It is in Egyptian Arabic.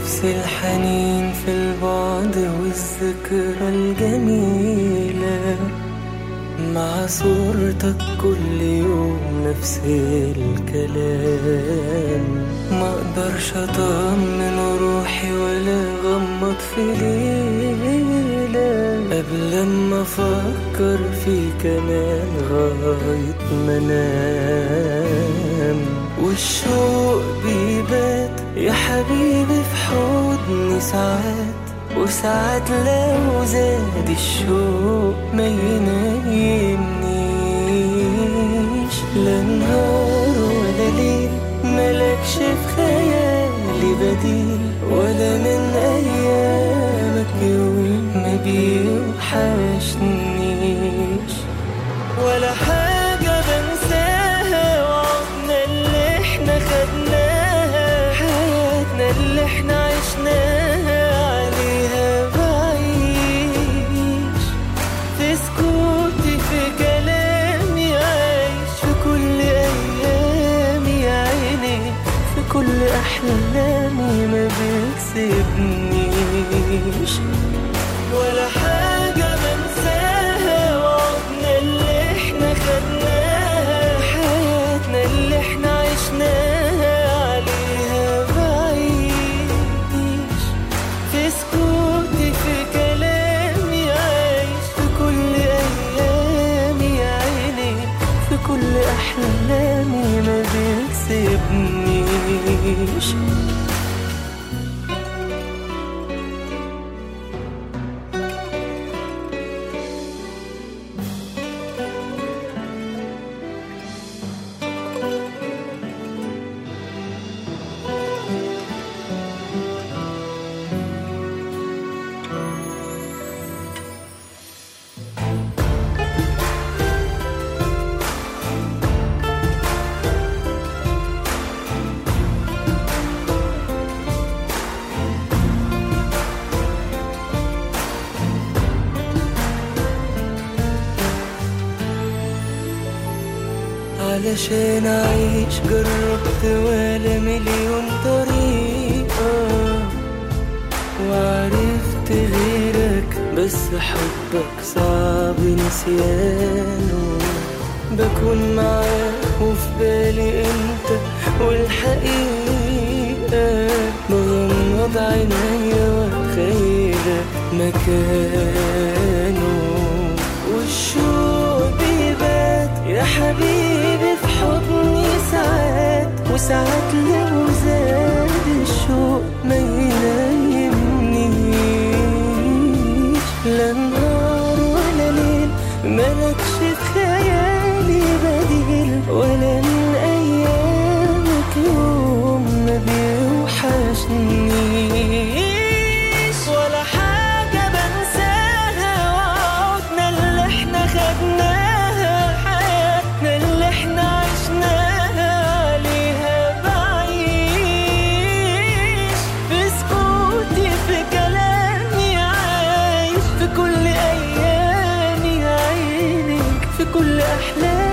نفس الحنين في البعد والذكرى الجميلة مع صورتك كل يوم نفس الكلام ما اقدرش اطمن روحي ولا غمض في ليلة قبل ما افكر في كمان غاية ما انام والشوق بيبات يا حبيبي في حضني ساعات وساعات لو زاد الشوق ما ينيمنيش لا نهار ولا ليل ملكش في خيالي بديل ولا من ايامك يوم ما بيوحشنيش ولا حاجة بنساها وعدنا اللي احنا خدناها حياتنا اللي احنا عشناها عليها بعيش في سكوتي في كلامي عايش في كل ايامي يا عيني في كل احلامي ما بيسيبنيش ولا حاجة بنساها وعدنا اللي احنا خدناها حياتنا اللي احنا عشناها عليها بعيش في سكوتي في كلامي عايش في كل ايامي يا عيني في كل احلامي ما بيسيبنيش علشان أعيش جربت ولا مليون طريقة وعرفت غيرك بس حبك صعب نسيانه بكون معاك وفي بالي انت والحقيقة بغمض عينيا واتخيلك مكانه والشوق بيبات يا حبيبي في حضني ساعات وساعات لو زاد الشوق ما ينيمنيش لا نهار ولا ليل ملكش في خيالي بديل ولا من ايامك يوم ما بيوحشنيش ولا حاجة بنساها وعودنا اللي احنا خدناها حياتنا اللي احنا عشناها عليها بعيش في سكوتي في كلامي عايش في كل ايامي عينك في كل احلامي